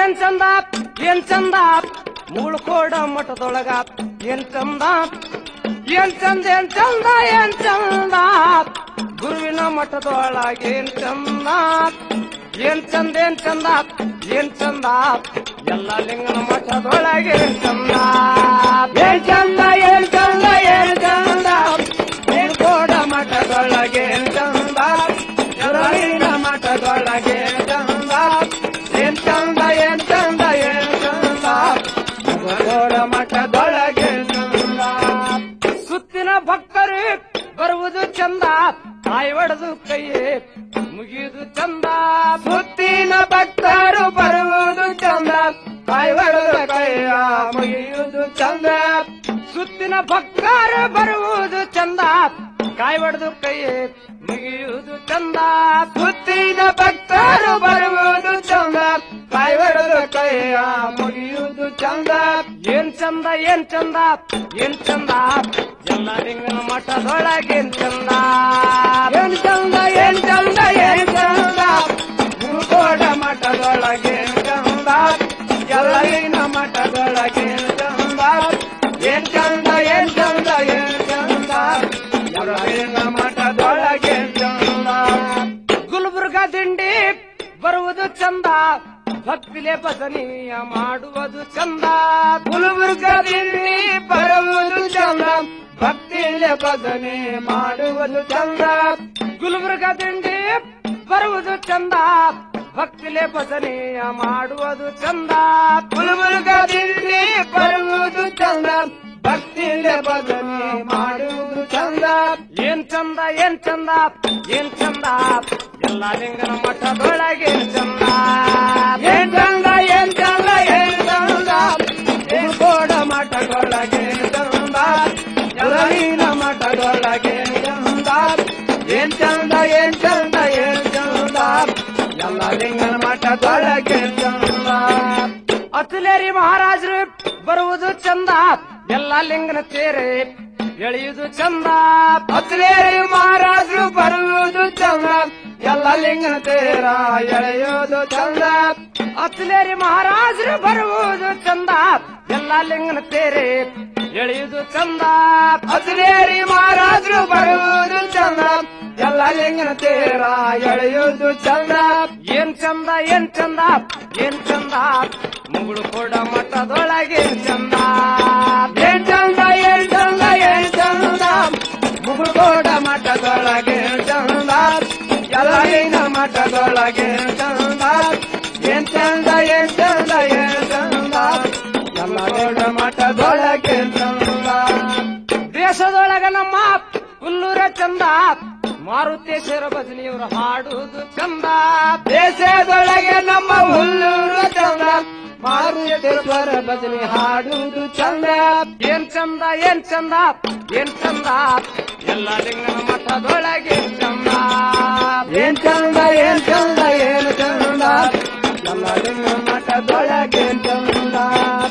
ಏನ್ ಚಂದ ಏನ್ ಚಂದ ಮುಳ್ಕೋಡ ಮಠದೊಳಗ ಏನ್ ಚಂದ ಏನ್ ಚಂದ ಏನ್ ಚಂದ ಏನ್ ಚಂದ ಗುರುವಿನ ಮಠದೊಳಗ ಏನ್ ಚಂದ ಏನ್ ಚಂದ ಏನ್ ಚಂದ ಏನ್ ಚಂದ ಎಲ್ಲ ಲಿಂಗನ ಮಠದೊಳಗೆ ಏನ್ ಚಂದ ಏನ್ ಚಂದ ಏನ್ ಚಂದ ಏನ್ ಚಂದ ಮುಳ್ಕೋಡ ಮಠದೊಳಗೆ ಏನ್ ಚಂದ ಗುರುವಿನ ಮಠದೊಳಗೆ ಏನ್ ಚಂದ ಏನ್ ಚಂದ ಏನ್ ಚಂದ ಏನ್ ಚಂದ ಮುಳ್ಕೋಡ ಮಠದೊಳಗೆ ಏನ್ ಚಂದ ಸುತ್ತಿನ ಭಕ್ತರು ಬರುವುದು ಚಂದ ತಾಯಿ ಒಡೆದು ಕೈಯೇ ಮುಗಿಯುವುದು ಚಂದ ಸುತ್ತಿನ ಭಕ್ತರು ಬರುವುದು ಚಂದ ತಾಯಿ ಒಡೆದು ಕೈಯ ಮುಗಿಯುವುದು ಚಂದ ಸುತ್ತಿನ ಭಕ್ತರು ಬರುವುದು ಚಂದ ಕಾಯಿ ಒಡೆದು ಕೈಯೇ ಮುಗಿಯುವುದು ಚಂದ ಸುತ್ತಿನ ಭಕ್ತರು ಬರುವುದು ಚಂದ ಕಾಯಿ ಒಡೆದು ಕೈಯ ಮುಗಿಯುವುದು ಚಂದ ಏನ್ ಚಂದ ಏನ್ ಚಂದ ಏನ್ ಚಂದ ಎಲ್ಲ ಲಿಂಗನ ಮಠದೊಳಗೇನ್ ಚಂದ ಏನ್ ಚಂದ ಏನ್ ಚಂದ ಏನ್ ಚಂದ ಮುಗೋಡ ಮಠದೊಳಗೇನ್ ಚಂದ ಎಲ್ಲ ಲಿಂಗನ ಮಠದೊಳಗೇನ್ ಚಂದ ಏನ್ ಚಂದ ಏನ್ ಚಂದ ಏನ್ ಚಂದ ಎಲ್ಲ ಲಿಂಗನ ಮಠದೊಳಗೇನ್ ಚಂದ ಗುಲ್ಬರ್ಗ ದಿಂಡಿ ಬರುವುದು ಚಂದ ಭಕ್ತಿಲೆ ಭಜನೀಯ ಮಾಡುವುದು ಚಂದ ಗುಲ್ಬರ್ಗ ದಿಂಡಿ ಬರುವುದು ಚಂದ ಭಕ್ತಿಲೆ ಭಜನೆ ಮಾಡುವುದು ಚಂದ ಗುಲ್ಬರ್ಗ ದಿಂಡಿ ಬರುವುದು ಚಂದ ಭಕ್ತಿಲೆ ಭಜನೆಯ ಮಾಡುವುದು ಚಂದ ಗುಲ್ಬರ್ಗ ದಿಂಡಿ ಬರುವುದು ಚಂದ ಭಕ್ತಿಲೆ ಭಜನೆ ಮಾಡುವುದು ಚಂದ ಏನ್ ಚಂದ ಏನ್ ಚಂದ ಏನ್ ಚಂದ ಎಲ್ಲ ಲಿಂಗನ ಮಠದೊಳಗೆ ಚಂದ ಏನ್ ಚಂದ ಏನ್ ಚಂದ ಏನ್ ಚಂದ ಕೋಡ ಮಠದೊಳಗೆ ಚಂದ ಎಲ್ಲರಿನ ಮಠದೊಳಗೆ ಚಂದ ಏನ್ ಚಂದ ಏನ್ ಚಂದ ಏನ್ ಚಂದ ಎಲ್ಲ ಲಿಂಗನ ಮಠದೊಳಗೆ ಚಂದ ಅತುಲೇರಿ ಮಹಾರಾಜರು ಬರುವುದು ಚಂದ ಎಲ್ಲ ಲಿಂಗನ ತೇರೆ ಎಳೆಯುವುದು ಚಂದ ಅತುಲೇರಿ ಮಹಾರಾಜರು ಬರುವುದು ಚಂದ ಎಲ್ಲ ಲಿಂಗನ ತೇರ ಎಳೆಯುವುದು ಚಂದ ಅತುಲೇರಿ ಮಹಾರಾಜರು ಬರುವುದು ಚಂದ ಎಲ್ಲ ಲಿಂಗನ ತೇರೆ ಎಳೆಯುವುದು ಚಂದ ಅತುಲೇರಿ ಮಹಾರಾಜರು ಬರುವುದು ಚಂದ ಎಲ್ಲ ಲಿಂಗನ ತೇರ ಎಳೆಯುವುದು ಚಂದ ಏನ್ ಚಂದ ಏನ್ ಚಂದ ಏನ್ ಚಂದ ಮುಗುಳು ಕೊಡ ಮಠದೊಳಗೆ ಚಂದ ಏನ್ ಚಂದ ಏನ್ ಚಂದ ಏನ್ ಚಂದ ಮುಗುಳು ಕೊಡ ಮಠದೊಳಗೆ ಚಂದ ಎಲ್ಲ ಲಿಂಗ ಮಠದೊಳಗೆ ಚಂದ ಏನ್ ಚಂದ ಏನ್ ಚಂದ ಏನ್ ಚಂದ ಎಲ್ಲ ಕೊಡ ಮಠದೊಳಗೆ ಚಂದ ದೇಶದೊಳಗ ನಮ್ಮ ಹುಲ್ಲೂರ ಚಂದ ಮಾರುತೇಶ್ವರ ಭಜನಿಯವರು ಹಾಡುವುದು ಚಂದ ದೇಶದೊಳಗೆ ನಮ್ಮ ಹುಲ್ಲೂರು ಚಂದ ಮಾರುತೇಶ್ವರ ಭಜನೆ ಹಾಡುವುದು ಚಂದ ಏನ್ ಚಂದ ಏನ್ ಚಂದ ಏನ್ ಚಂದ ಎಲ್ಲ ಲಿಂಗನ ಮಠದೊಳಗೆ ಚಂದ ಏನ್ ಚಂದ ಏನ್ ಚಂದ ಏನ್ ಚಂದ ಎಲ್ಲ ಲಿಂಗನ ಮಠದೊಳಗೆ ಚಂದ